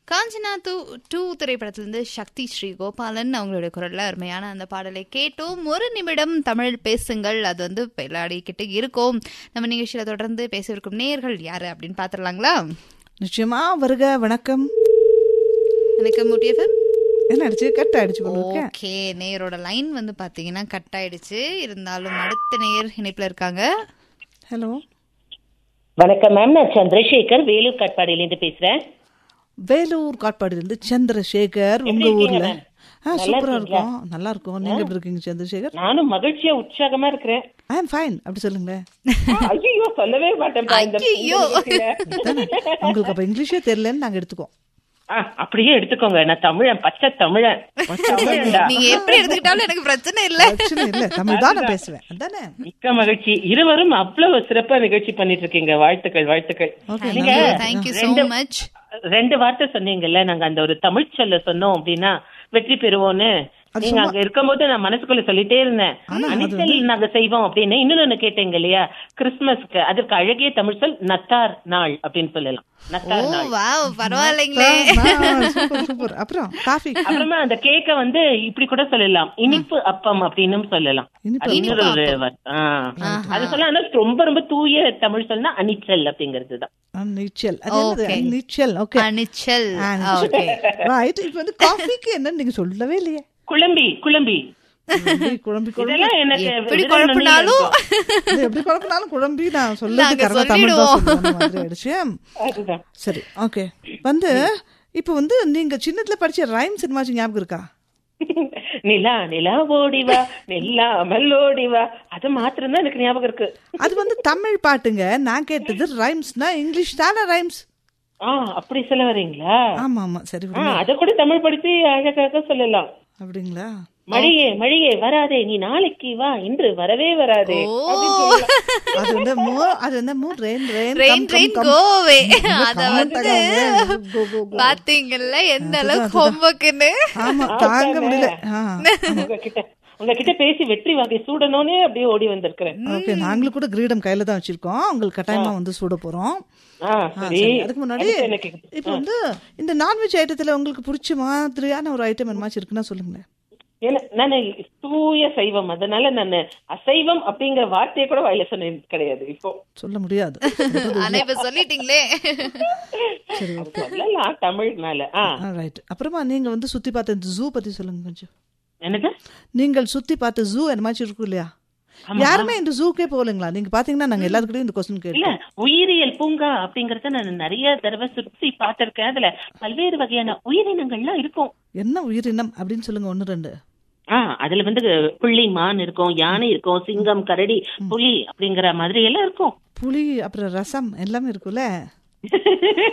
Kanchana two two திரைப்படத்திலிருந்து சக்தி ஸ்ரீ கோபாலன் அவங்களுடைய குரல்ல அருமையான அந்த பாடலை கேட்டோம் ஒரு நிமிடம் தமிழ் பேசுங்கள் அது வந்து விளையாடிக்கிட்டு இருக்கோம் நம்ம நிகழ்ச்சியில தொடர்ந்து பேசவிருக்கும் நேயர்கள் யாரு அப்படின்னு பாத்துடலாங்களா நிச்சயமா வருக வணக்கம் எனக்கு முட்டியஃபன் என்ன அடிச்சு கட் ஆயிடுச்சு போல இருக்கு. ஓகே நேயரோட லைன் வந்து பாத்தீங்கன்னா கட் ஆயிடுச்சு இருந்தாலும் அடுத்த நேயர் இணைப்புல இருக்காங்க ஹலோ வணக்கம் மேம் நான் சந்திரசேகர் வேலூர் காட்பாடியிலேருந்து பேசுறேன் வேலூர் காட்பாடியிலிருந்து சந்திரசேகர் உங்க எப்படி ஊர்ல இருக்கீங்க, ஆ நல்லா சூப்பரா இருக்கீங்களா? இருக்கும் நல்லா இருக்கும் நீங்க எப்படி இருக்கீங்க சந்திரசேகர் நானும் மகிழ்ச்சியா உற்சாகமா இருக்கிறேன் ஐ எம் ஃபைன் அப்படி சொல்லுங்களேன் ஐயோ சொல்லவே மாட்டேன் ஐயையோ. உங்களுக்கு அப்ப இங்கிலீஷே தெரியலன்னு நாங்க எடுத்துக்கோம் அப்படியே எடுத்துக்கோங்க நான் தமிழன் பச்சை தமிழன் தமிழன்டா நீங்க எப்படி எடுத்துக்கிட்டாலும் எனக்கு பிரச்சனை இல்ல பிரச்சனை இல்ல தமிழ் தான் நான் பேசுவேன் அதானே மிக்க மகிழ்ச்சி இருவரும் அவ்வளவு சிறப்பா நிகழ்ச்சி பண்ணிட்டு இருக்கீங்க வாழ்த்துக்கள் வாழ்த்துக்கள் Okay, நீங்க தேங்க்யூ சோ ரெண்டு- மச் ரெண்டு வார்த்தை சொன்னீங்கல்ல நாங்க அந்த ஒரு தமிழ் சொல்ல சொன்னோம் அப்படின்னா வெற்றி பெறுவோம்னு நீங்க அங்க இருக்கும்போது நான் மனசுக்குள்ள சொல்லிட்டே இருந்தேன் அணிச்சல் நாங்க செய்வோம் அப்படின்னு இன்னொன்னு கேட்டீங்க இல்லையா கிறிஸ்துமஸ்க்கு அதற்கு அழகிய தமிழ் சொல் நத்தார் நாள் அப்படின்னு சொல்லலாம் ஓ நத்தார் நாள் வாவ் பரவாயில்லைங்களே சூப்பர் சூப்பர் அப்புறம் காஃபி அப்புறமா அந்த கேக்க வந்து இப்படி கூட சொல்லலாம் இனிப்பு அப்பம் அப்படின்னு சொல்லலாம் இனிப்பு அது இன்னொரு ஒரு வார்த்தை. ஆ. அது சொல்லலாம் ஆனா ரொம்ப ரொம்ப தூய தமிழ் சொல்னா அணிச்சல் அப்படிங்கிறது தான் ஆ, நீச்சல் அது என்னது? Okay. நீச்சல் ஓகே அணிச்சல் ஆ, ஓகே ரைட் இப்போ வந்து காஃபிக்கு என்னன்னு நீங்க சொல்லவே இல்லையே குழம்பி குழம்பி குழம்பி குழம்பி குழம்பி இதெல்லாம் எனக்கு எப்படி விரல் குழப்பினாலும் நுனியில இருக்கும். இது எப்படி குழப்பினாலும் குழம்பி நான் சொல்றது நாங்க கரெக்டா தமிழ் தான் சொல்லிடுவோம். சொல்லுவேன் மாதிரி ஆயிடுச்சு அதுதான் சரி ஓகே வந்து இப்போ வந்து நீங்க சின்னத்துல படிச்ச ரைம் சினிமாச்சு ஞாபகம் இருக்கா நிலா நிலா ஓடிவா நில்லாமல் ஓடிவா அது மாத்திரம் தான் எனக்கு ஞாபகம் இருக்கு அது வந்து தமிழ் பாட்டுங்க நான் கேட்டது ரைம்ஸ்னா இங்கிலீஷ் தானே ரைம்ஸ் ஆ அப்படி சொல்ல வரீங்களா ஆமா ஆமா சரி ஆ விடுங்க. அத கூட தமிழ் படிச்சு அழகாக சொல்லலாம் அப்படிங்களா மழையே மழையே வராதே நீ நாளைக்கு வா இன்று வரவே வராதே ஓ அது வந்து மோ அது வந்து மோ ரெயின் ரெயின் ரெயின் ரெயின் கோவே அத comment வந்து ஆகாம go, go, go. பாத்தீங்கல்ல எந்த அளவுக்கு ஹோம்ஒர்க்னு ஆமா தாங்க முடியல ஆ உங்ககிட்ட உங்ககிட்ட பேசி வெற்றி வகை சூடணும்னே அப்படியே ஓடி வந்திருக்கிறேன் ஓகே நாங்களும் கூட கிரீடம் கையில தான் வச்சிருக்கோம் உங்களுக்கு கட்டாயமா வந்து சூட போறோம் ஆ ஆ, சரி சரி. அதுக்கு முன்னாடி அடுத்து என்ன கேக்குது? இப்போ வந்து இந்த நான்வெஜ் ஐட்டத்துல உங்களுக்கு பிடிச்ச மாதிரியான ஒரு ஐட்டம் என்னமாச்சும் இருக்குன்னா சொல்லுங்களேன் ஏன்னா நான் தூய சைவம் அதனால நான் அசைவம் அப்படிங்கிற வார்த்தையை கூட வாயில சொன்னது கிடையாது இப்போ சொல்ல முடியாது ஆனா இப்ப சொல்லிட்டீங்களே சரி சொல்லலாம் தமிழ்னால ஆ ரைட் அப்புறமா நீங்க வந்து சுத்தி பார்த்த இந்த ஜூ பத்தி சொல்லுங்க கொஞ்சம் என்னது நீங்கள் சுத்தி பார்த்த ஜூ என்னமாச்சும் இருக்கும் இல்லையா யாருமே இந்த ஜூக்கே போகலைங்களா நீங்க பாத்தீங்கன்னா நாங்க எல்லாத்துக்கிட்டையும் இந்த கொஸ்டின் இல்ல கேட்டோம் உயிரியல் பூங்கா அப்படிங்கறத நான் நிறைய தடவை சுத்தி பார்த்திருக்கேன் அதுல பல்வேறு வகையான உயிரினங்கள்லாம் இருக்கும் என்ன உயிரினம் அப்படின்னு சொல்லுங்க ஒன்னு ரெண்டு ஆ அதுல வந்து புள்ளி மான் இருக்கும் யானை இருக்கும் சிங்கம் கரடி புலி அப்படிங்கிற மாதிரி எல்லாம் இருக்கும் புலி அப்புறம் ரசம் எல்லாமே இருக்கும்ல